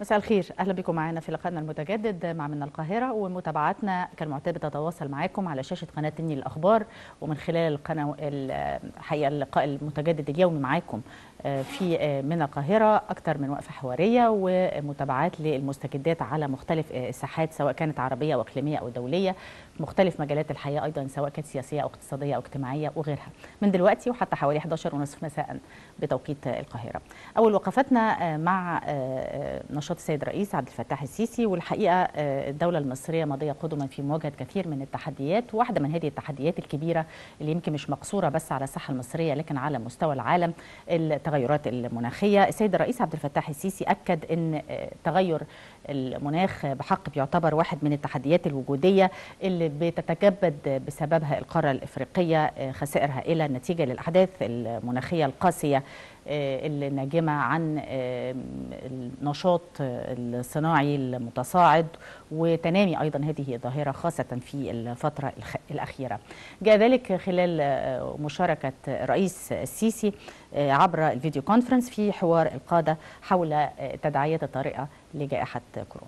مساء الخير اهلا بكم معنا في لقائنا المتجدد مع من القاهره ومتابعتنا كالمعتاد بتتواصل معاكم على شاشه قناه النيل الاخبار ومن خلال القناه الحقيقه اللقاء المتجدد اليومي معاكم في من القاهره اكثر من وقفه حواريه ومتابعات للمستجدات على مختلف الساحات سواء كانت عربيه او اقليميه او دوليه مختلف مجالات الحياه ايضا سواء كانت سياسيه او اقتصاديه او اجتماعيه وغيرها من دلوقتي وحتى حوالي 11 ونصف مساء بتوقيت القاهره اول وقفتنا مع نشاط السيد الرئيس عبد الفتاح السيسي والحقيقه الدوله المصريه ماضيه قدما في مواجهه كثير من التحديات واحده من هذه التحديات الكبيره اللي يمكن مش مقصوره بس على الساحه المصريه لكن على مستوى العالم التغيرات المناخيه السيد الرئيس عبد الفتاح السيسي اكد ان تغير المناخ بحق بيعتبر واحد من التحديات الوجوديه اللي بتتكبد بسببها القاره الافريقيه خسائر هائله نتيجه للاحداث المناخيه القاسيه الناجمه عن النشاط الصناعي المتصاعد وتنامي ايضا هذه الظاهره خاصه في الفتره الاخيره. جاء ذلك خلال مشاركه الرئيس السيسي عبر الفيديو كونفرنس في حوار القاده حول التداعيات الطارئه لجائحه كورونا.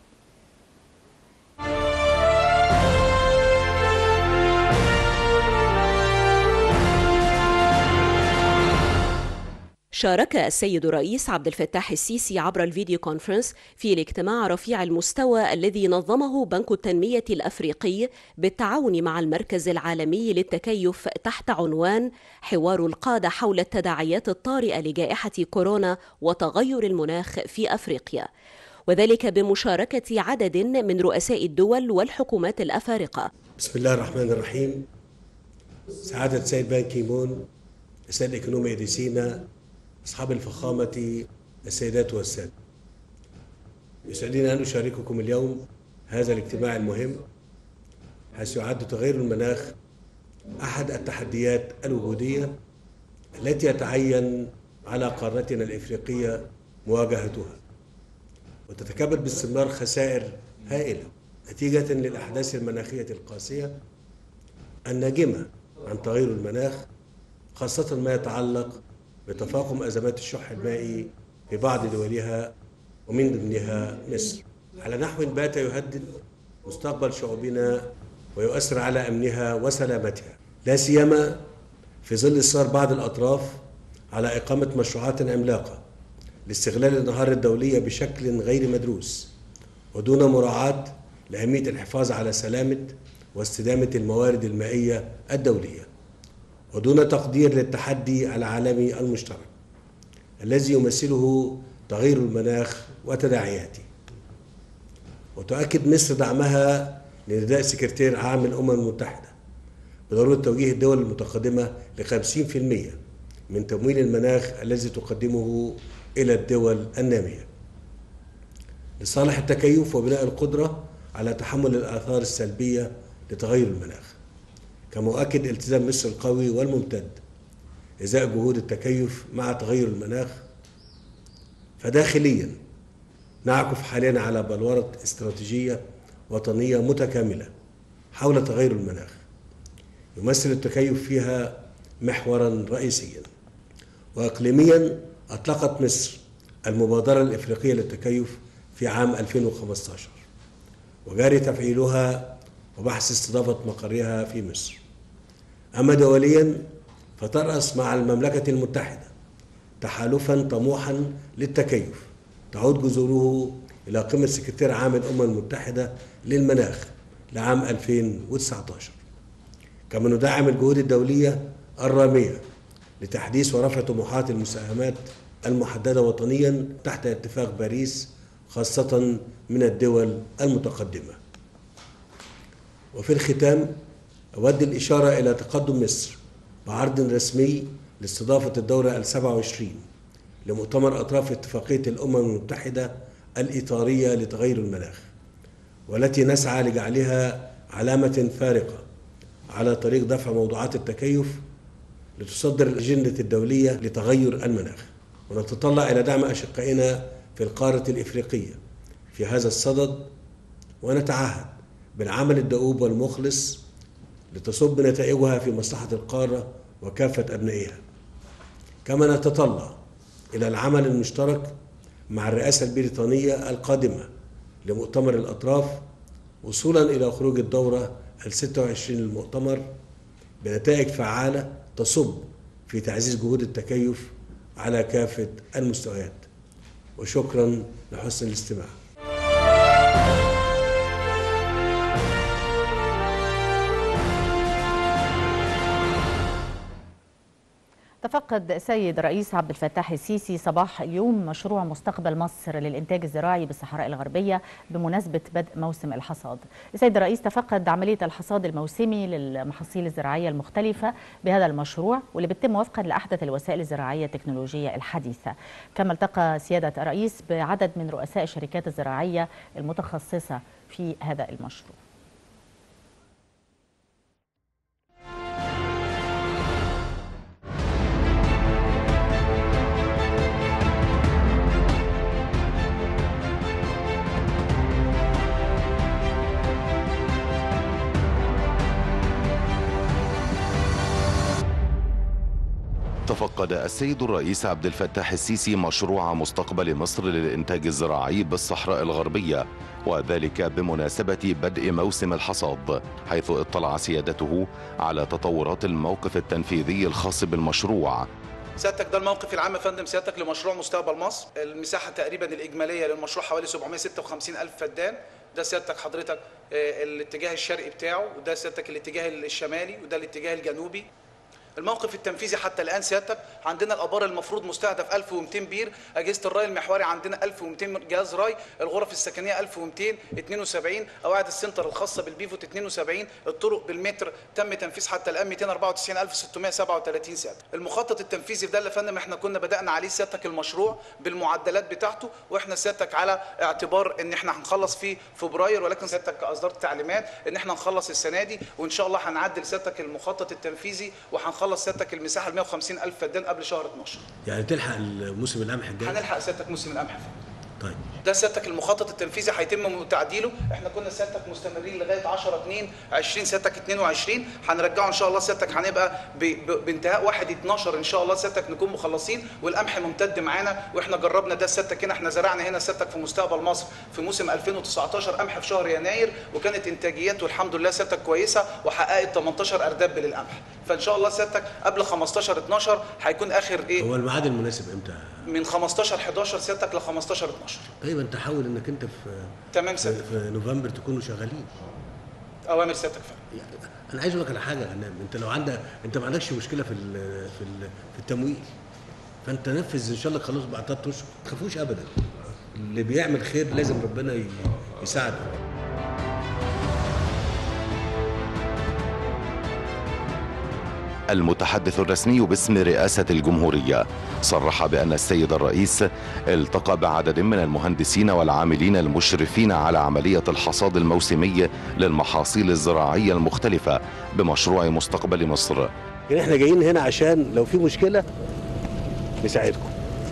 شارك السيد الرئيس عبد الفتاح السيسي عبر الفيديو كونفرنس في الاجتماع رفيع المستوى الذي نظمه بنك التنمية الأفريقي بالتعاون مع المركز العالمي للتكيف تحت عنوان حوار القادة حول التداعيات الطارئة لجائحة كورونا وتغير المناخ في أفريقيا وذلك بمشاركة عدد من رؤساء الدول والحكومات الأفارقة بسم الله الرحمن الرحيم سعادة السيد بان كيمون السيد الإكونومي دي سينا أصحاب الفخامة السيدات والسادة يسعدني أن أشارككم اليوم هذا الاجتماع المهم حيث يعد تغير المناخ أحد التحديات الوجودية التي يتعين على قارتنا الإفريقية مواجهتها وتتكبد باستمرار خسائر هائلة نتيجة للأحداث المناخية القاسية الناجمة عن تغير المناخ خاصة ما يتعلق بتفاقم أزمات الشح المائي في بعض دولها ومن ضمنها مصر على نحو بات يهدد مستقبل شعوبنا ويؤثر على أمنها وسلامتها لا سيما في ظل إصرار بعض الأطراف على إقامة مشروعات عملاقة لاستغلال النهار الدولية بشكل غير مدروس ودون مراعاة لأهمية الحفاظ على سلامة واستدامة الموارد المائية الدولية ودون تقدير للتحدي العالمي المشترك الذي يمثله تغير المناخ وتداعياته وتؤكد مصر دعمها لنداء سكرتير عام الأمم المتحدة بضرورة توجيه الدول المتقدمة ل 50% من تمويل المناخ الذي تقدمه إلى الدول النامية لصالح التكيف وبناء القدرة على تحمل الآثار السلبية لتغير المناخ كما أؤكد التزام مصر القوي والممتد إزاء جهود التكيف مع تغير المناخ فداخليا نعكف حاليا على بلورة استراتيجية وطنية متكاملة حول تغير المناخ يمثل التكيف فيها محورا رئيسيا وإقليميا أطلقت مصر المبادرة الإفريقية للتكيف في عام 2015 وجاري تفعيلها وبحث استضافة مقرها في مصر أما دوليا فترأس مع المملكة المتحدة تحالفا طموحا للتكيف تعود جذوره إلى قمة سكرتير عام الأمم المتحدة للمناخ لعام 2019 كما ندعم الجهود الدولية الرامية لتحديث ورفع طموحات المساهمات المحددة وطنيا تحت اتفاق باريس خاصة من الدول المتقدمة وفي الختام أود الإشارة إلى تقدم مصر بعرض رسمي لاستضافة الدورة السبع وعشرين لمؤتمر أطراف اتفاقية الأمم المتحدة الإطارية لتغير المناخ والتي نسعى لجعلها علامة فارقة على طريق دفع موضوعات التكيف لتصدر الأجندة الدولية لتغير المناخ ونتطلع إلى دعم أشقائنا في القارة الإفريقية في هذا الصدد ونتعهد بالعمل الدؤوب والمخلص لتصب نتائجها في مصلحة القارة وكافة أبنائها كما نتطلع إلى العمل المشترك مع الرئاسة البريطانية القادمة لمؤتمر الأطراف وصولا إلى خروج الدورة ال 26 للمؤتمر بنتائج فعالة تصب في تعزيز جهود التكيف على كافة المستويات وشكرا لحسن الاستماع تفقد السيد رئيس عبد الفتاح السيسي صباح اليوم مشروع مستقبل مصر للإنتاج الزراعي بالصحراء الغربية بمناسبة بدء موسم الحصاد السيد الرئيس تفقد عملية الحصاد الموسمي للمحاصيل الزراعية المختلفة بهذا المشروع واللي بتتم وفقا لأحدث الوسائل الزراعية التكنولوجية الحديثة كما التقى سيادة الرئيس بعدد من رؤساء الشركات الزراعية المتخصصة في هذا المشروع تفقد السيد الرئيس عبد الفتاح السيسي مشروع مستقبل مصر للإنتاج الزراعي بالصحراء الغربية وذلك بمناسبة بدء موسم الحصاد حيث اطلع سيادته على تطورات الموقف التنفيذي الخاص بالمشروع سيادتك ده الموقف العام يا فندم سيادتك لمشروع مستقبل مصر المساحه تقريبا الاجماليه للمشروع حوالي 756 الف فدان ده سيادتك حضرتك آه، الاتجاه الشرقي بتاعه وده سيادتك الاتجاه الشمالي وده الاتجاه الجنوبي الموقف التنفيذي حتى الان سيادتك عندنا الابار المفروض مستهدف 1200 بير اجهزه الري المحوري عندنا 1200 جهاز ري الغرف السكنيه 1272 قواعد السنتر الخاصه بالبيفوت 72 الطرق بالمتر تم تنفيذ حتى الان 294637 سيادة المخطط التنفيذي في ده اللي يا فندم احنا كنا بدانا عليه سيادتك المشروع بالمعدلات بتاعته واحنا سيادتك على اعتبار ان احنا هنخلص في فبراير ولكن سيادتك اصدرت تعليمات ان احنا نخلص السنه دي وان شاء الله هنعدل سيادتك المخطط التنفيذي وهنخلص سيادتك المساحه ال 150 الف فدان قبل شهر 12 يعني تلحق الموسم القمح الجاي هنلحق سيادتك موسم القمح طيب ده سيادتك المخطط التنفيذي هيتم تعديله احنا كنا سيادتك مستمرين لغايه 10 2 20 سيادتك 22 هنرجعه ان شاء الله سيادتك هنبقى ب- ب- بانتهاء 1 12 ان شاء الله سيادتك نكون مخلصين والقمح ممتد معانا واحنا جربنا ده سيادتك هنا احنا زرعنا هنا سيادتك في مستقبل مصر في موسم 2019 قمح في شهر يناير وكانت انتاجياته الحمد لله سيادتك كويسه وحققت 18 ارداب للقمح فان شاء الله سيادتك قبل 15 12 هيكون اخر ايه هو الميعاد المناسب امتى؟ من 15 11 سيادتك ل 15 12 طيب انت حاول انك انت في تمام في, سيادتك في نوفمبر تكونوا شغالين اوامر سيادتك فندم يعني انا عايز اقول لك على حاجه يا غنام انت لو عندك انت ما عندكش مشكله في ال في ال في التمويل فانت نفذ ان شاء الله خلاص بعد ثلاث اشهر ما تخافوش ابدا اللي بيعمل خير لازم ربنا ي- يساعده المتحدث الرسمي باسم رئاسة الجمهورية صرح بأن السيد الرئيس التقى بعدد من المهندسين والعاملين المشرفين على عملية الحصاد الموسمي للمحاصيل الزراعية المختلفة بمشروع مستقبل مصر يعني احنا جايين هنا عشان لو في مشكله نساعدكم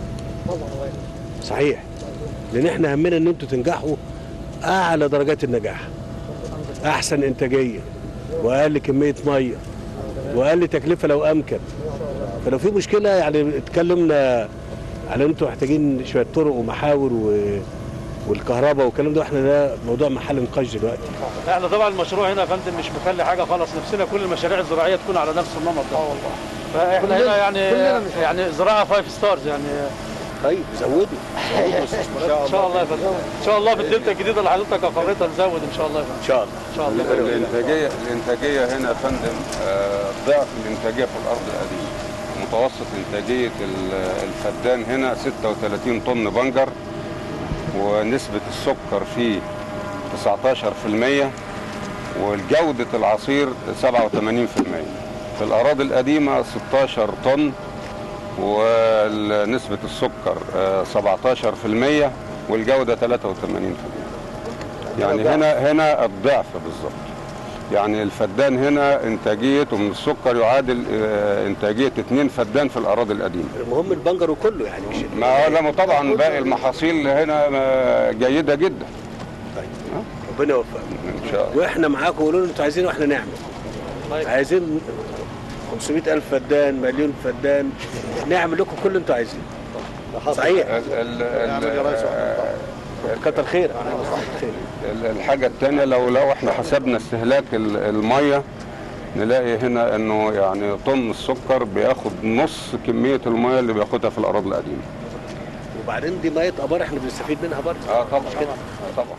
صحيح لان احنا همنا ان انتوا تنجحوا اعلى درجات النجاح احسن انتاجيه واقل كميه ميه واقل تكلفه لو امكن فلو في مشكله يعني اتكلمنا على ان انتوا محتاجين شويه طرق ومحاور و... والكهرباء والكلام ده احنا ده موضوع محل نقاش دلوقتي احنا طبعا المشروع هنا يا فندم مش مخلي حاجه خالص نفسنا كل المشاريع الزراعيه تكون على نفس النمط ده اه والله فاحنا هنا يعني يعني زراعه فايف ستارز يعني طيب زودوا ان شاء الله يا فندم ان شاء الله في الدلتا الجديده اللي حضرتك اقريتها نزود ان شاء الله يا فندم ان شاء الله ان شاء الله الانتاجيه الانتاجيه هنا يا فندم آه، ضعف الانتاجيه في الارض القديمه متوسط انتاجيه ال- الفدان هنا 36 طن بنجر ونسبه السكر فيه 19% والجوده العصير 87% في الاراضي القديمه 16 طن ونسبه السكر آه، 17% والجوده 83% يعني هنا هنا الضعف بالظبط يعني الفدان هنا انتاجيته من السكر يعادل آه، انتاجيه اثنين فدان في الاراضي القديمه المهم البنجر كله يعني مش ما لا طبعا باقي المحاصيل هنا آه، جيده جدا طيب ربنا يوفقك ان شاء الله واحنا معاكم قولوا لنا انتوا عايزين واحنا نعمل طيب. عايزين 500 الف فدان مليون فدان نعمل لكم كل اللي انتوا عايزينه صحيح ال- ال- ال- كتر خير ال- الحاجة التانية لو لو احنا حسبنا استهلاك ال- المية نلاقي هنا انه يعني طن السكر بياخد نص كمية المية اللي بياخدها في الأراضي القديمة. وبعدين دي ميه ابار احنا بنستفيد منها برضه اه طبعا آه طبعا.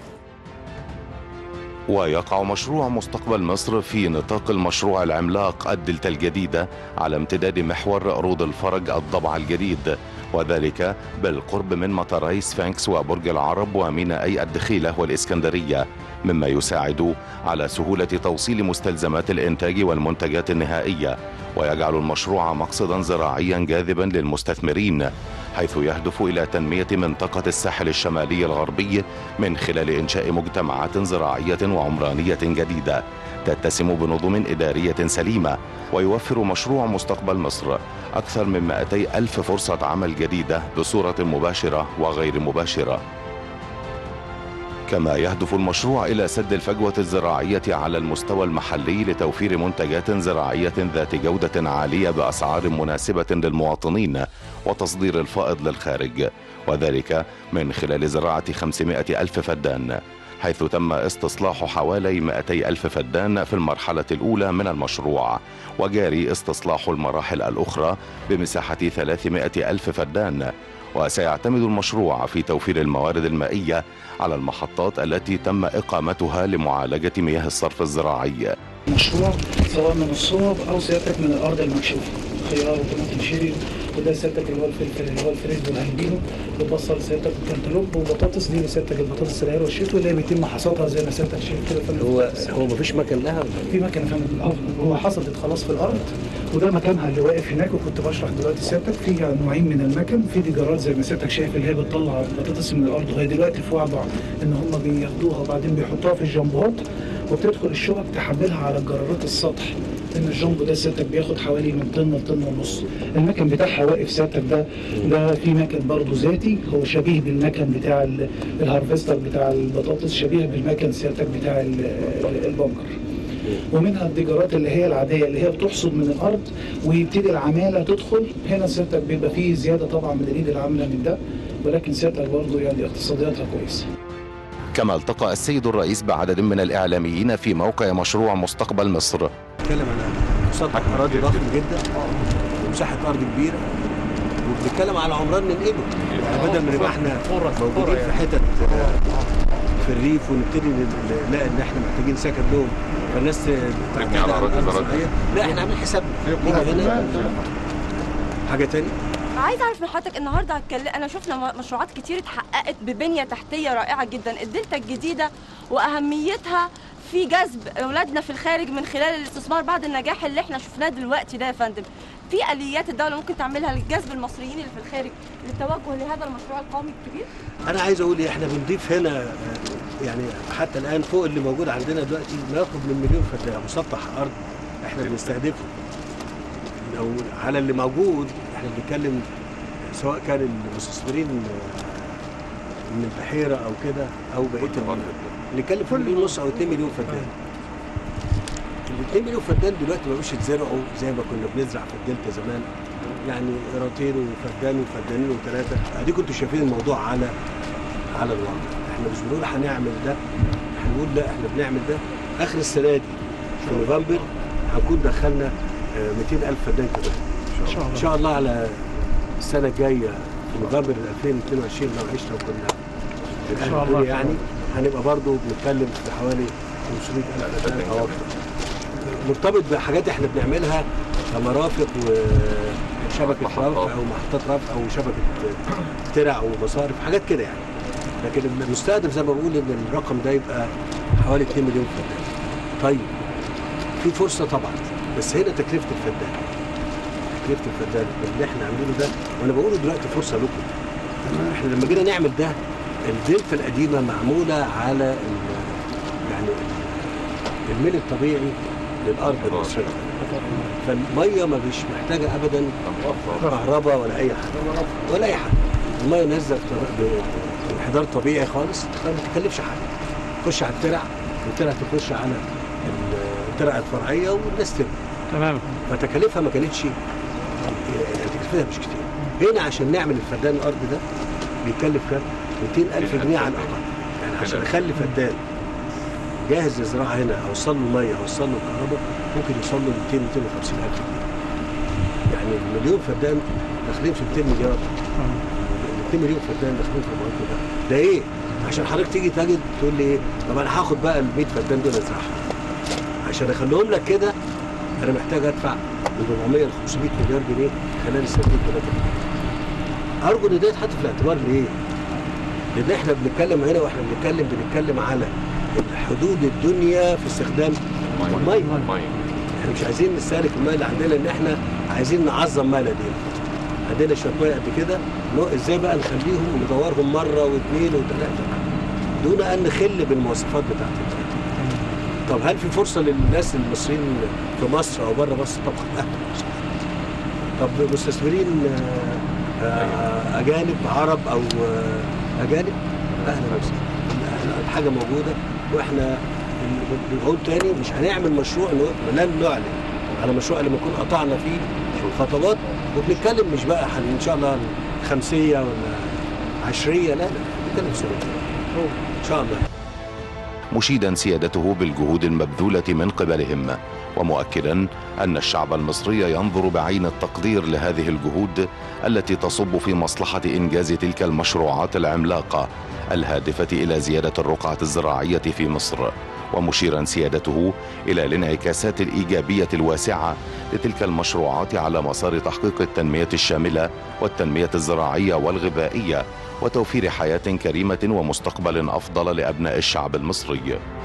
ويقع مشروع مستقبل مصر في نطاق المشروع العملاق الدلتا الجديدة على امتداد محور روض الفرج الضبع الجديد وذلك بالقرب من مطاري سفنكس وبرج العرب وميناءي الدخيلة والإسكندرية مما يساعد على سهولة توصيل مستلزمات الإنتاج والمنتجات النهائية ويجعل المشروع مقصدا زراعيا جاذبا للمستثمرين حيث يهدف إلى تنمية منطقة الساحل الشمالي الغربي من خلال إنشاء مجتمعات زراعية وعمرانية جديدة تتسم بنظم إدارية سليمة ويوفر مشروع مستقبل مصر أكثر من 200 ألف فرصة عمل جديدة بصورة مباشرة وغير مباشرة كما يهدف المشروع إلى سد الفجوة الزراعية على المستوى المحلي لتوفير منتجات زراعية ذات جودة عالية بأسعار مناسبة للمواطنين وتصدير الفائض للخارج وذلك من خلال زراعة 500 ألف فدان حيث تم استصلاح حوالي 200 ألف فدان في المرحلة الأولى من المشروع وجاري استصلاح المراحل الأخرى بمساحة 300 ألف فدان وسيعتمد المشروع في توفير الموارد المائية على المحطات التي تم إقامتها لمعالجة مياه الصرف الزراعي مشروع سواء من الصوب او سيادتك من الارض المكشوفه خيار وطماطم شيري وده سيادتك اللي هو الفلفل اللي هو الفريز والهندينو وبصل سيادتك وكنتالوب وبطاطس دي سيادتك البطاطس العير والشتوي اللي هي بيتم حصادها زي ما سيادتك شايف كده فندم. هو هو مفيش مكان لها ولا في مكنه فندم الأرض. هو حصدت خلاص في الارض وده مكانها اللي واقف هناك وكنت بشرح دلوقتي سيادتك فيها نوعين من المكن في ديجارات زي ما سيادتك شايف اللي هي بتطلع البطاطس من الارض وهي دلوقتي في وضع ان هم بياخدوها وبعدين بيحطوها في الجنبوهات وبتدخل الشبك تحملها على جرارات السطح لان الجنبو ده سيادتك بياخد حوالي من طن لطن ونص المكن بتاعها واقف سيادتك ده ده في مكن برضه ذاتي هو شبيه بالمكن بتاع ال- الهارفستر بتاع البطاطس شبيه بالمكن سيادتك بتاع ال- ال- البنكر ومنها الديجارات اللي هي العاديه اللي هي بتحصد من الارض ويبتدي العماله تدخل هنا سيادتك بيبقى فيه زياده طبعا من الايد العامله من ده ولكن سيادتك برضه يعني اقتصادياتها كويسه كما التقى السيد الرئيس بعدد من الإعلاميين في موقع مشروع مستقبل مصر بنتكلم على مسطح اراضي ضخم جدا ومساحه ارض كبيره وبنتكلم على عمران ننقله يعني بدل ما نبقى احنا موجودين في حتت في الريف ونبتدي نلاقي ان احنا محتاجين سكن لهم فالناس تعتمد على الارض الزراعيه لا احنا عاملين حسابنا نيجي هنا حاجه تاني عايز اعرف من حضرتك النهارده هتكلم انا شفنا م- مشروعات كتير اتحققت ببنيه تحتيه رائعه جدا الدلتا الجديده واهميتها في جذب اولادنا في الخارج من خلال الاستثمار بعد النجاح اللي احنا شفناه دلوقتي ده يا فندم في اليات الدوله ممكن تعملها لجذب المصريين اللي في الخارج للتوجه لهذا المشروع القومي الكبير انا عايز اقول إيه، احنا بنضيف هنا آه، يعني حتى الان فوق اللي موجود عندنا دلوقتي ما يقرب من مليون فدان مسطح ارض احنا بنستهدفه لو على اللي موجود احنا بنتكلم سواء كان المستثمرين آه، من البحيره او كده او بقيه ال- بنتكلم في مليون ونص او 2 مليون فدان ال 2 مليون فدان دلوقتي ما بقوش يتزرعوا زي ما كنا بنزرع في الدلتا زمان يعني قيراطين وفدان وفدانين وثلاثه ادي كنتوا شايفين الموضوع على على الواقع احنا مش بنقول هنعمل ده احنا بنقول لا احنا بنعمل ده اخر السنه دي في نوفمبر هنكون دخلنا آه، 200 الف فدان كمان ان شاء الله ان شاء الله على السنه الجايه في نوفمبر 2022 لو عشنا وكنا ان شاء الله يعني هنبقى برضو بنتكلم في حوالي 500 الف فدان او اكتر مرتبط بحاجات احنا بنعملها كمرافق وشبكه رفع او محطات رفع او شبكه ترع ومصارف حاجات كده يعني لكن المستهدف زي ما بقول ان الرقم ده يبقى حوالي 2 مليون فدان طيب في فرصه طبعا بس هنا تكلفه الفدان تكلفه الفدان اللي احنا عاملينه ده وانا بقوله دلوقتي فرصه لكم احنا لما جينا نعمل ده الدلتا القديمه معموله على ال- يعني ال- الميل الطبيعي للارض المصريه فالميه ما مش محتاجه ابدا كهرباء ولا اي حاجه ولا اي حاجه الميه نازله بط- بانحدار طبيعي خالص ما بتكلفش حاجه تخش على الترع والترع تخش على ال- الترع الفرعيه والناس تبني تمام فتكاليفها ما كانتش يعني تكلفتها مش كتير هنا عشان نعمل الفدان الارض ده بيكلف كام 200 الف جنيه على الاقل يعني عشان اخلي فدان جاهز للزراعه هنا اوصل له ميه اوصل له كهرباء ممكن يوصل له 200 250 الف جنيه يعني المليون فدان داخلين في 200 مليار 2 مليون فدان داخلين في المواد ده ده ايه عشان حضرتك تيجي تجد تقول لي ايه طب انا هاخد بقى ال 100 فدان دول ازرعها عشان اخليهم لك كده انا محتاج ادفع من 400 ل 500 مليار جنيه خلال السنتين ثلاثه ارجو ان ده يتحط في الاعتبار ليه؟ لان احنا بنتكلم هنا واحنا بنتكلم بنتكلم على حدود الدنيا في استخدام الميه احنا مش عايزين نستهلك الميه اللي عندنا ان احنا عايزين نعظم ميه لدينا عندنا شويه ميه قد كده نو- ازاي بقى نخليهم ندورهم مره واثنين وثلاثه دون ان نخل بالمواصفات بتاعت الميه طب هل في فرصه للناس المصريين في مصر او بره مصر طبعا لا طب مستثمرين آه، آه، اجانب عرب او آه، اجانب اهلا وسهلا الحاجه موجوده واحنا بنقول تاني مش هنعمل مشروع نو- لن نعلن على مشروع لما نكون قطعنا فيه خطوات وبنتكلم مش بقى هن- ان شاء الله خمسيه ولا عشريه لا لا بنتكلم سنه ان شاء الله مشيدا سيادته بالجهود المبذولة من قبلهم ومؤكدا أن الشعب المصري ينظر بعين التقدير لهذه الجهود التي تصب في مصلحة إنجاز تلك المشروعات العملاقة الهادفة إلى زيادة الرقعة الزراعية في مصر ومشيرا سيادته إلى الانعكاسات الإيجابية الواسعة لتلك المشروعات على مسار تحقيق التنمية الشاملة والتنمية الزراعية والغذائية وتوفير حياة كريمة ومستقبل أفضل لأبناء الشعب المصري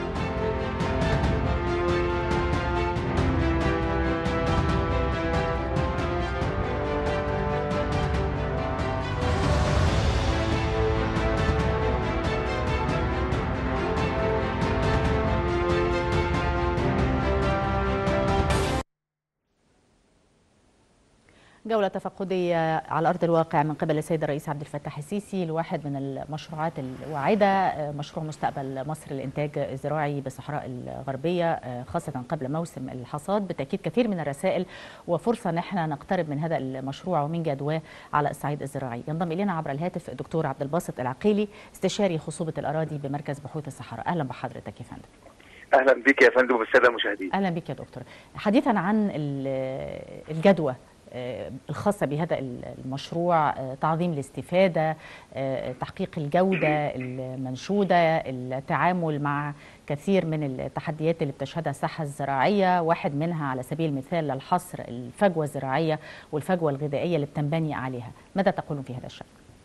جولة تفقدية على أرض الواقع من قبل السيد الرئيس عبد الفتاح السيسي لواحد من المشروعات الواعدة مشروع مستقبل مصر للإنتاج الزراعي بالصحراء الغربية خاصة قبل موسم الحصاد بالتأكيد كثير من الرسائل وفرصة نحن نقترب من هذا المشروع ومن جدواه على الصعيد الزراعي ينضم إلينا عبر الهاتف الدكتور عبد الباسط العقيلي استشاري خصوبة الأراضي بمركز بحوث الصحراء أهلا بحضرتك يا فندم اهلا بك يا فندم والساده المشاهدين اهلا بك يا دكتور حديثا عن ال- الجدوى آه، الخاصة بهذا المشروع آه، تعظيم الاستفادة آه، تحقيق الجودة المنشودة التعامل مع كثير من التحديات اللي بتشهدها الساحة الزراعية واحد منها على سبيل المثال الحصر الفجوة الزراعية والفجوة الغذائية اللي بتنبني عليها ماذا تقولون في هذا الشأن؟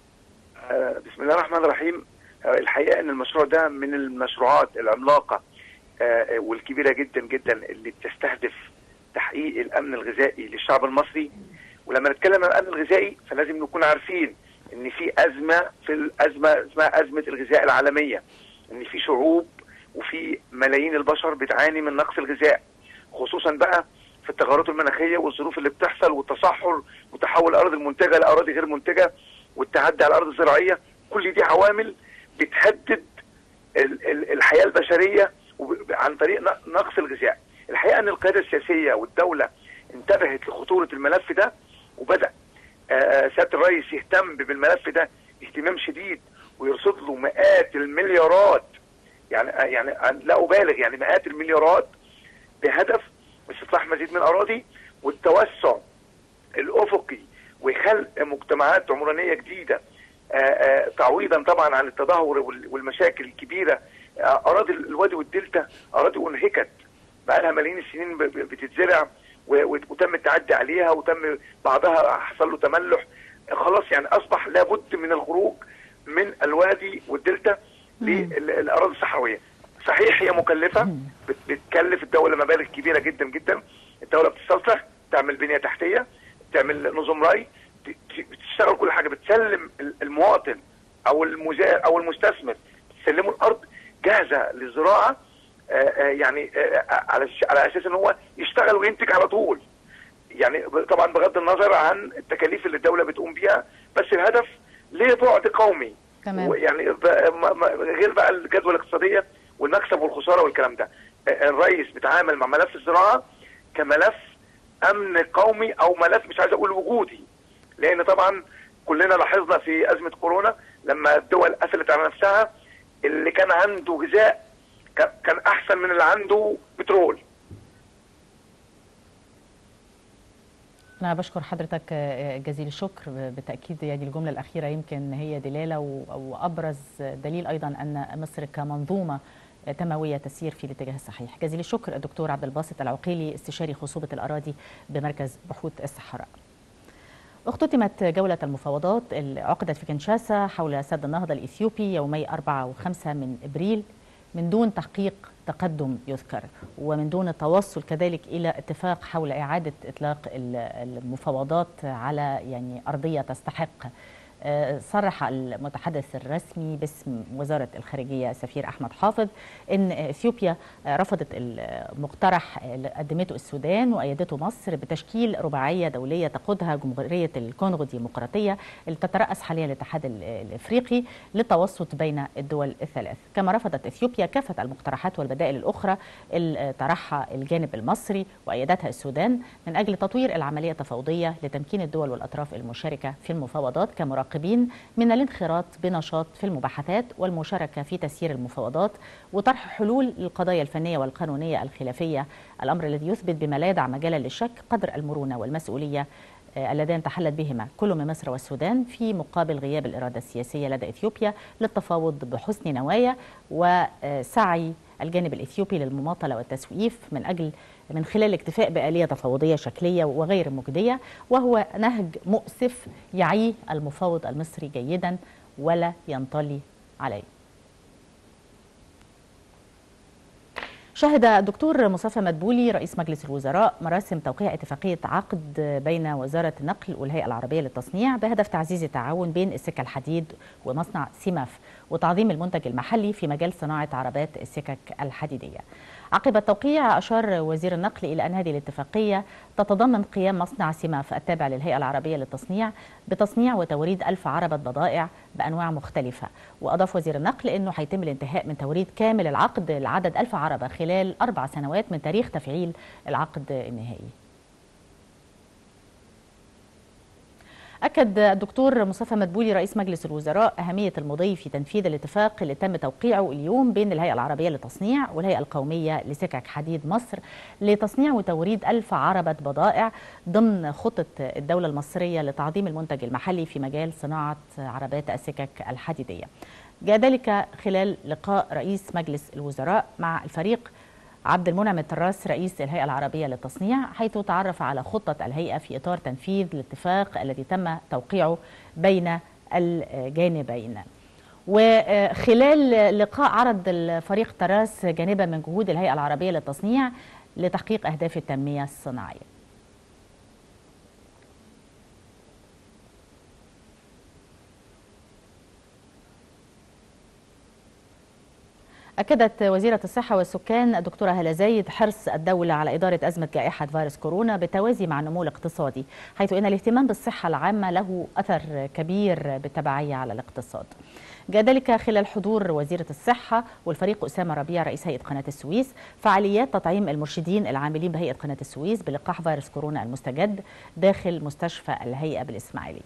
آه، بسم الله الرحمن الرحيم آه، الحقيقه ان المشروع ده من المشروعات العملاقه آه، والكبيره جدا جدا اللي بتستهدف تحقيق الامن الغذائي للشعب المصري ولما نتكلم عن الامن الغذائي فلازم نكون عارفين ان في ازمه في الازمه اسمها ازمه الغذاء العالميه ان في شعوب وفي ملايين البشر بتعاني من نقص الغذاء خصوصا بقى في التغيرات المناخيه والظروف اللي بتحصل والتصحر وتحول الاراضي المنتجه لاراضي غير منتجه والتعدي على الارض الزراعيه كل دي عوامل بتهدد ال- ال- الحياه البشريه وب- عن طريق ن- نقص الغذاء الحقيقه ان القياده السياسيه والدوله انتبهت لخطوره الملف ده وبدا آه، سياده الرئيس يهتم بالملف ده اهتمام شديد ويرصد له مئات المليارات يعني آه، يعني آه، لا ابالغ يعني مئات المليارات بهدف استصلاح مزيد من الاراضي والتوسع الافقي وخلق مجتمعات عمرانيه جديده آه، آه، تعويضا طبعا عن التدهور وال- والمشاكل الكبيره آه، اراضي الوادي والدلتا اراضي انهكت بقى لها ملايين السنين ب- ب- بتتزرع و- و- وتم التعدي عليها وتم بعضها حصل له تملح خلاص يعني اصبح لابد من الخروج من الوادي والدلتا للاراضي الصحراويه صحيح هي مكلفه بت- بتكلف الدوله مبالغ كبيره جدا جدا الدوله بتستصلح تعمل بنيه تحتيه تعمل نظم ري ت- ت- بتشتغل كل حاجه بتسلم ال- المواطن او المزارع او المستثمر بتسلمه الارض جاهزه للزراعه آه، آه، يعني آه، على الش- على اساس ان هو يشتغل وينتج على طول يعني ب- طبعا بغض النظر عن التكاليف اللي الدوله بتقوم بيها بس الهدف ليه بعد قومي تمام. يعني ب- ما- ما- غير بقى الجدوى الاقتصاديه والمكسب والخساره والكلام ده آه، الرئيس بيتعامل مع ملف الزراعه كملف امن قومي او ملف مش عايز اقول وجودي لان طبعا كلنا لاحظنا في ازمه كورونا لما الدول قفلت على نفسها اللي كان عنده غذاء كان احسن من اللي عنده بترول أنا بشكر حضرتك جزيل الشكر بالتأكيد يعني الجملة الأخيرة يمكن هي دلالة وأبرز دليل أيضا أن مصر كمنظومة تنموية تسير في الاتجاه الصحيح جزيل الشكر الدكتور عبد الباسط العقيلي استشاري خصوبة الأراضي بمركز بحوث الصحراء اختتمت جولة المفاوضات اللي عقدت في كنشاسا حول سد النهضة الإثيوبي يومي 4 و5 من إبريل من دون تحقيق تقدم يذكر ومن دون التوصل كذلك إلى اتفاق حول إعادة إطلاق المفاوضات على يعني أرضية تستحق صرح المتحدث الرسمي باسم وزارة الخارجية سفير أحمد حافظ أن إثيوبيا رفضت المقترح اللي قدمته السودان وأيدته مصر بتشكيل رباعية دولية تقودها جمهورية الكونغو الديمقراطية اللي تترأس حاليا الاتحاد الإفريقي للتوسط بين الدول الثلاث كما رفضت إثيوبيا كافة المقترحات والبدائل الأخرى اللي طرحها الجانب المصري وأيدتها السودان من أجل تطوير العملية التفاوضية لتمكين الدول والأطراف المشاركة في المفاوضات كمراقبين من الانخراط بنشاط في المباحثات والمشاركة في تسيير المفاوضات وطرح حلول للقضايا الفنية والقانونية الخلافية الأمر الذي يثبت بما لا يدع مجالا للشك قدر المرونة والمسؤولية اللذان تحلت بهما كل من مصر والسودان في مقابل غياب الإرادة السياسية لدى إثيوبيا للتفاوض بحسن نوايا وسعي الجانب الإثيوبي للمماطلة والتسويف من أجل من خلال الاكتفاء بآلية تفاوضية شكلية وغير مجدية وهو نهج مؤسف يعيه المفاوض المصري جيدا ولا ينطلي عليه شهد الدكتور مصطفى مدبولي رئيس مجلس الوزراء مراسم توقيع اتفاقية عقد بين وزارة النقل والهيئة العربية للتصنيع بهدف تعزيز التعاون بين السكة الحديد ومصنع سيماف وتعظيم المنتج المحلي في مجال صناعة عربات السكك الحديدية عقب التوقيع أشار وزير النقل إلى أن هذه الاتفاقية تتضمن قيام مصنع سيماف التابع للهيئة العربية للتصنيع بتصنيع وتوريد ألف عربة بضائع بأنواع مختلفة وأضاف وزير النقل أنه هيتم الانتهاء من توريد كامل العقد لعدد ألف عربة خلال أربع سنوات من تاريخ تفعيل العقد النهائي أكد الدكتور مصطفى مدبولي رئيس مجلس الوزراء أهمية المضي في تنفيذ الاتفاق اللي تم توقيعه اليوم بين الهيئة العربية للتصنيع والهيئة القومية لسكك حديد مصر لتصنيع وتوريد ألف عربة بضائع ضمن خطة الدولة المصرية لتعظيم المنتج المحلي في مجال صناعة عربات السكك الحديدية جاء ذلك خلال لقاء رئيس مجلس الوزراء مع الفريق عبد المنعم التراس رئيس الهيئة العربية للتصنيع حيث تعرف على خطة الهيئة في إطار تنفيذ الاتفاق الذي تم توقيعه بين الجانبين وخلال لقاء عرض الفريق تراس جانبا من جهود الهيئة العربية للتصنيع لتحقيق أهداف التنمية الصناعية أكدت وزيرة الصحة والسكان الدكتورة هلا زايد حرص الدولة على إدارة أزمة جائحة فيروس كورونا بالتوازي مع النمو الاقتصادي حيث أن الاهتمام بالصحة العامة له أثر كبير بالتبعية على الاقتصاد جاء ذلك خلال حضور وزيرة الصحة والفريق أسامة ربيع رئيس هيئة قناة السويس فعاليات تطعيم المرشدين العاملين بهيئة قناة السويس بلقاح فيروس كورونا المستجد داخل مستشفى الهيئة بالإسماعيلية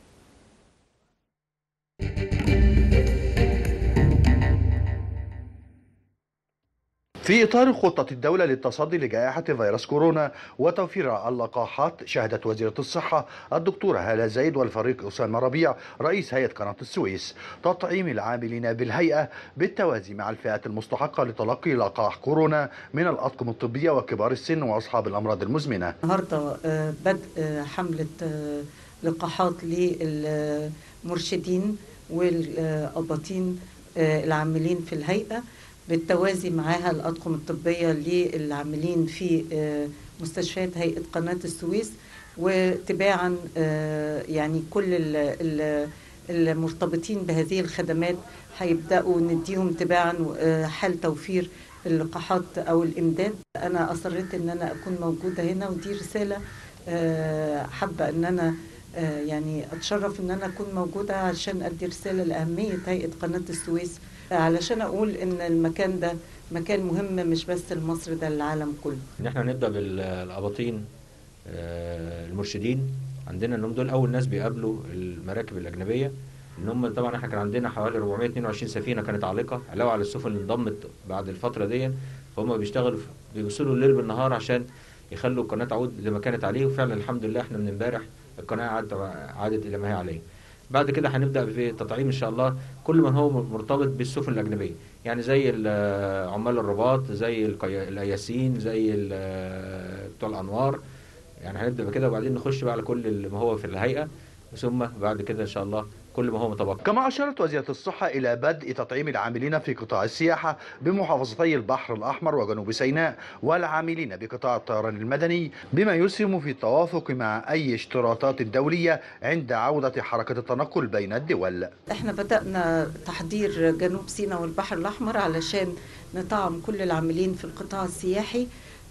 في إطار خطة الدولة للتصدي لجائحة فيروس كورونا وتوفير اللقاحات شهدت وزيرة الصحة الدكتورة هالة زايد والفريق أسامة ربيع رئيس هيئة قناة السويس تطعيم العاملين بالهيئة بالتوازي مع الفئات المستحقة لتلقي لقاح كورونا من الأطقم الطبية وكبار السن وأصحاب الأمراض المزمنة النهارده بدء حملة لقاحات للمرشدين والأباطين العاملين في الهيئة بالتوازي معاها الأطقم الطبية للعاملين في مستشفيات هيئة قناة السويس وتباعا يعني كل المرتبطين بهذه الخدمات هيبدأوا نديهم تباعا حال توفير اللقاحات أو الإمداد أنا أصريت أن أنا أكون موجودة هنا ودي رسالة حابة أن أنا يعني أتشرف أن أنا أكون موجودة عشان أدي رسالة لأهمية هيئة قناة السويس علشان اقول ان المكان ده مكان مهم مش بس لمصر ده للعالم كله ان احنا نبدا بالاباطين المرشدين عندنا انهم دول اول ناس بيقابلوا المراكب الاجنبيه ان هم طبعا احنا كان عندنا حوالي 422 سفينه كانت عالقه علاوه على السفن اللي انضمت بعد الفتره دي فهم بيشتغلوا بيوصلوا الليل بالنهار عشان يخلوا القناه تعود لما كانت عليه وفعلا الحمد لله احنا من امبارح القناه عادت عادت الى ما هي عليه بعد كده هنبدا في تطعيم ان شاء الله كل من هو مرتبط بالسفن الاجنبيه يعني زي عمال الرباط زي الاياسين زي بتوع الانوار يعني هنبدا بكده وبعدين نخش بقى على كل ما هو في الهيئه ثم بعد كده ان شاء الله كل ما هو متبقى كما أشارت وزيرة الصحة إلى بدء تطعيم العاملين في قطاع السياحة بمحافظتي البحر الأحمر وجنوب سيناء والعاملين بقطاع الطيران المدني بما يسهم في التوافق مع أي اشتراطات دولية عند عودة حركة التنقل بين الدول احنا بدأنا تحضير جنوب سيناء والبحر الأحمر علشان نطعم كل العاملين في القطاع السياحي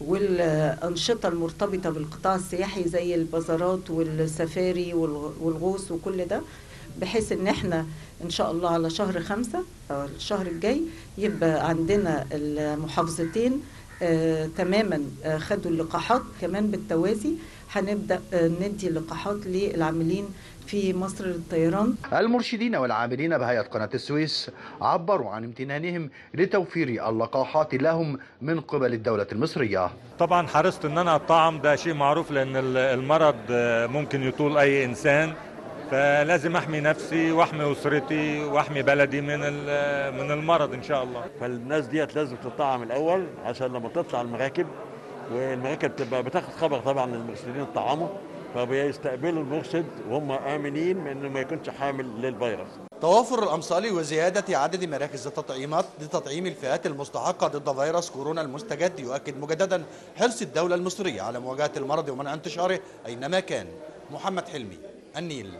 والأنشطة المرتبطة بالقطاع السياحي زي البازارات والسفاري والغوص وكل ده بحيث ان احنا ان شاء الله على شهر خمسة أو الشهر الجاي يبقى عندنا المحافظتين آه تماما آه خدوا اللقاحات كمان بالتوازي هنبدا آه ندي لقاحات للعاملين في مصر للطيران المرشدين والعاملين بهيئة قناة السويس عبروا عن امتنانهم لتوفير اللقاحات لهم من قبل الدولة المصرية طبعا حرصت ان انا الطعم ده شيء معروف لان المرض ممكن يطول اي انسان فلازم احمي نفسي واحمي اسرتي واحمي بلدي من من المرض ان شاء الله فالناس ديت لازم تطعم الاول عشان لما تطلع المراكب والمراكب تبقى بتاخد خبر طبعا للمرشدين الطعامه فبيستقبلوا المرشد وهم امنين من انه ما يكونش حامل للفيروس توافر الأمصال وزيادة عدد مراكز التطعيمات لتطعيم الفئات المستحقة ضد فيروس كورونا المستجد يؤكد مجددا حرص الدولة المصرية على مواجهة المرض ومنع انتشاره أينما كان محمد حلمي النيل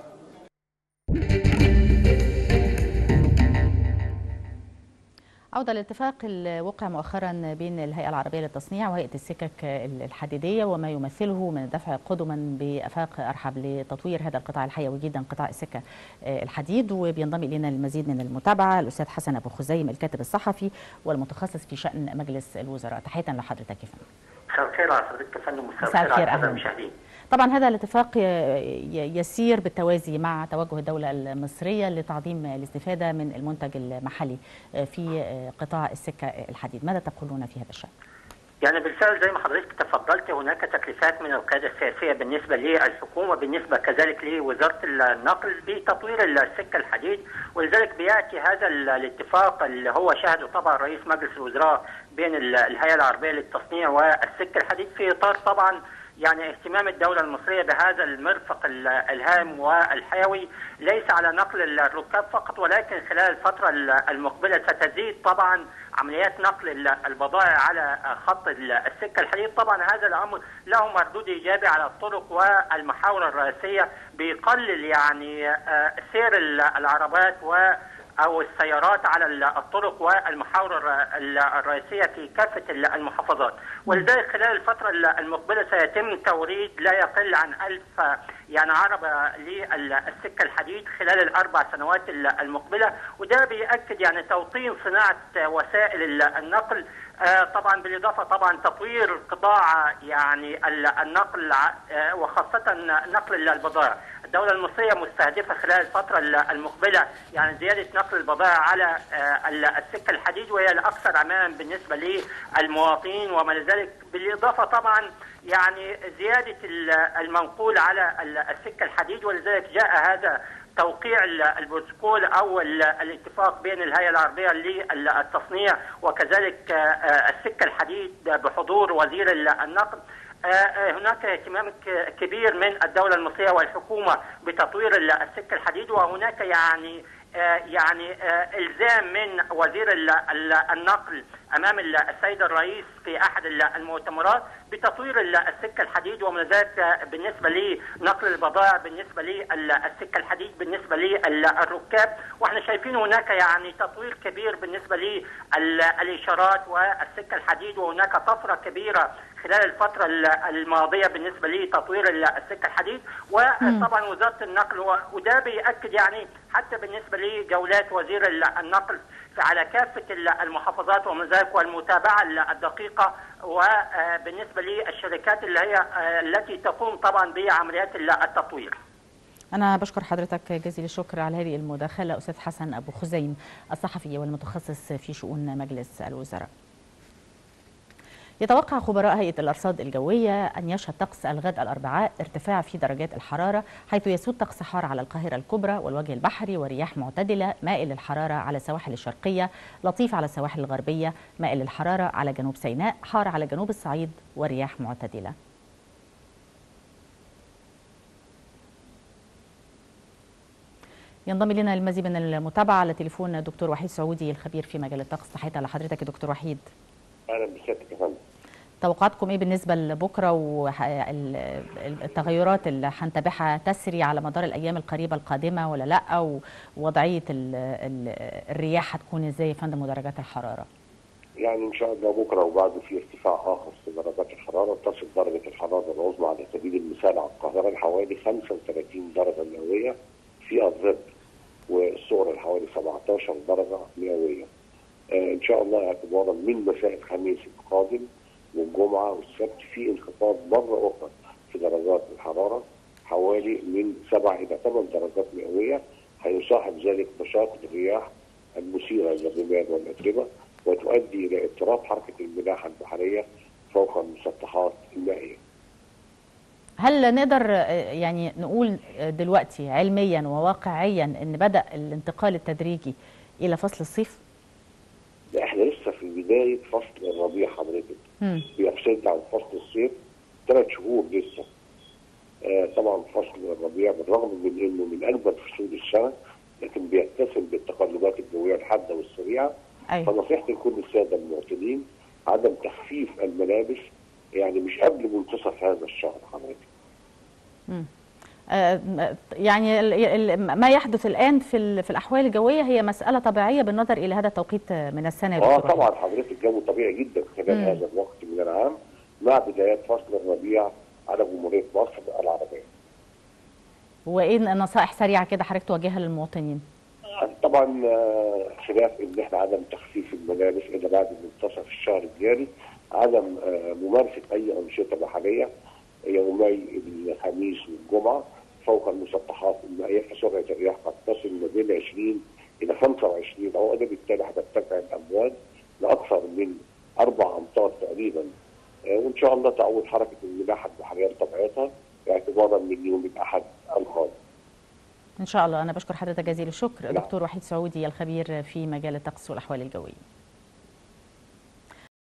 عودة لاتفاق الوقع مؤخرا بين الهيئة العربية للتصنيع وهيئة السكك الحديدية وما يمثله من دفع قدما بأفاق أرحب لتطوير هذا القطاع الحيوي جدا قطاع السكة الحديد وبينضم إلينا المزيد من المتابعة الأستاذ حسن أبو خزيم الكاتب الصحفي والمتخصص في شأن مجلس الوزراء تحية لحضرتك يا فندم مساء الخير على حضرتك يا فندم مساء الخير على المشاهدين طبعا هذا الاتفاق يسير بالتوازي مع توجه الدولة المصرية لتعظيم الاستفادة من المنتج المحلي في قطاع السكة الحديد ماذا تقولون في هذا الشأن؟ يعني بالفعل زي ما حضرتك تفضلت هناك تكليفات من القيادة السياسية بالنسبة للحكومة بالنسبة كذلك لوزارة النقل بتطوير السكة الحديد ولذلك بيأتي هذا الاتفاق اللي هو شهده طبعا رئيس مجلس الوزراء بين الهيئة العربية للتصنيع والسكة الحديد في إطار طبعا يعني اهتمام الدولة المصرية بهذا المرفق الهام والحيوي ليس على نقل الركاب فقط ولكن خلال الفترة المقبلة ستزيد طبعا عمليات نقل البضائع على خط السكة الحديد طبعا هذا الأمر له مردود إيجابي على الطرق والمحاور الرئيسية بيقلل يعني سير العربات و او السيارات على الطرق والمحاور الرئيسيه في كافه المحافظات ولذلك خلال الفتره المقبله سيتم توريد لا يقل عن ألف يعني عربة للسكة الحديد خلال الأربع سنوات المقبلة وده بيأكد يعني توطين صناعة وسائل النقل طبعا بالإضافة طبعا تطوير قطاع يعني النقل وخاصة نقل البضائع الدولة المصرية مستهدفة خلال الفترة المقبلة يعني زيادة نقل البضائع على السكة الحديد وهي الأكثر أماما بالنسبة للمواطنين وما لذلك بالإضافة طبعا يعني زيادة المنقول على السكة الحديد ولذلك جاء هذا توقيع البروتوكول او الاتفاق بين الهيئه العربيه للتصنيع وكذلك السكه الحديد بحضور وزير النقل هناك اهتمام كبير من الدوله المصريه والحكومه بتطوير السكه الحديد وهناك يعني يعني الزام من وزير النقل امام السيد الرئيس في احد المؤتمرات بتطوير السكه الحديد ومن ذلك بالنسبه لنقل البضائع بالنسبه للسكه الحديد بالنسبه للركاب واحنا شايفين هناك يعني تطوير كبير بالنسبه للاشارات والسكه الحديد وهناك طفره كبيره خلال الفترة الماضية بالنسبة لتطوير السكة الحديد وطبعا وزارة النقل وده بيأكد يعني حتى بالنسبة لجولات وزير النقل على كافة المحافظات ومن ذلك والمتابعة الدقيقة وبالنسبة للشركات اللي هي التي تقوم طبعا بعمليات التطوير أنا بشكر حضرتك جزيل الشكر على هذه المداخلة أستاذ حسن أبو خزيم الصحفي والمتخصص في شؤون مجلس الوزراء يتوقع خبراء هيئة الأرصاد الجوية أن يشهد طقس الغد الأربعاء ارتفاع في درجات الحرارة حيث يسود طقس حار على القاهرة الكبرى والوجه البحري ورياح معتدلة مائل الحرارة على السواحل الشرقية لطيف على السواحل الغربية مائل الحرارة على جنوب سيناء حار على جنوب الصعيد ورياح معتدلة ينضم لنا المزيد من المتابعة على تليفون دكتور وحيد سعودي الخبير في مجال الطقس تحية على حضرتك يا دكتور وحيد اهلا بسيادتك يا فندم توقعاتكم ايه بالنسبه لبكره والتغيرات اللي هنتابعها تسري على مدار الايام القريبه القادمه ولا لا ووضعيه ال ال الرياح هتكون ازاي يا فندم ودرجات الحراره؟ يعني ان شاء الله بكره وبعده في ارتفاع اخر في درجات الحراره تصل درجه الحراره العظمى على سبيل المثال على القاهره لحوالي 35 درجه مئويه في الظل والصغرى لحوالي 17 درجه مئويه. آه ان شاء الله اعتبارا من مساء الخميس القادم والجمعه والسبت في انخفاض مره اخرى في درجات الحراره حوالي من 7 الى 8 درجات مئويه هيصاحب ذلك نشاط الرياح المثيره للرمال والاتربه وتؤدي الى اضطراب حركه الملاحه البحريه فوق المسطحات المائيه. هل نقدر يعني نقول دلوقتي علميا وواقعيا ان بدا الانتقال التدريجي الى فصل الصيف؟ لا احنا لسه في بدايه فصل الربيع حضرتك بيفصلنا عن فصل الصيف ثلاث شهور لسه آه طبعا فصل الربيع بالرغم من انه من اجمل فصول السنه لكن بيتسم بالتقلبات الجويه الحاده والسريعه أيوة. فنصيحتي لكل الساده المواطنين عدم تخفيف الملابس يعني مش قبل منتصف هذا الشهر حضرتك يعني ما يحدث الان في في الاحوال الجويه هي مساله طبيعيه بالنظر الى هذا التوقيت من السنه يا اه طبعا حضرتك الجو طبيعي جدا خلال مم. هذا الوقت من العام مع بدايات فصل الربيع على جمهوريه مصر العربيه. وايه النصائح سريعه كده حضرتك توجهها للمواطنين؟ طبعا خلاف ان احنا عدم تخفيف الملابس الا بعد منتصف الشهر الجاري عدم ممارسه اي انشطه بحريه يومي الخميس والجمعه فوق المسطحات المائيه فسرعه الرياح قد تصل ما بين 20 الى 25 عقده بالتالي هترتفع الامواج لاكثر من اربع امتار تقريبا وان شاء الله تعود حركه الملاحه البحريه لطبيعتها اعتبارا من يوم الاحد القادم. ان شاء الله انا بشكر حضرتك جزيل الشكر دكتور وحيد سعودي الخبير في مجال الطقس والاحوال الجويه.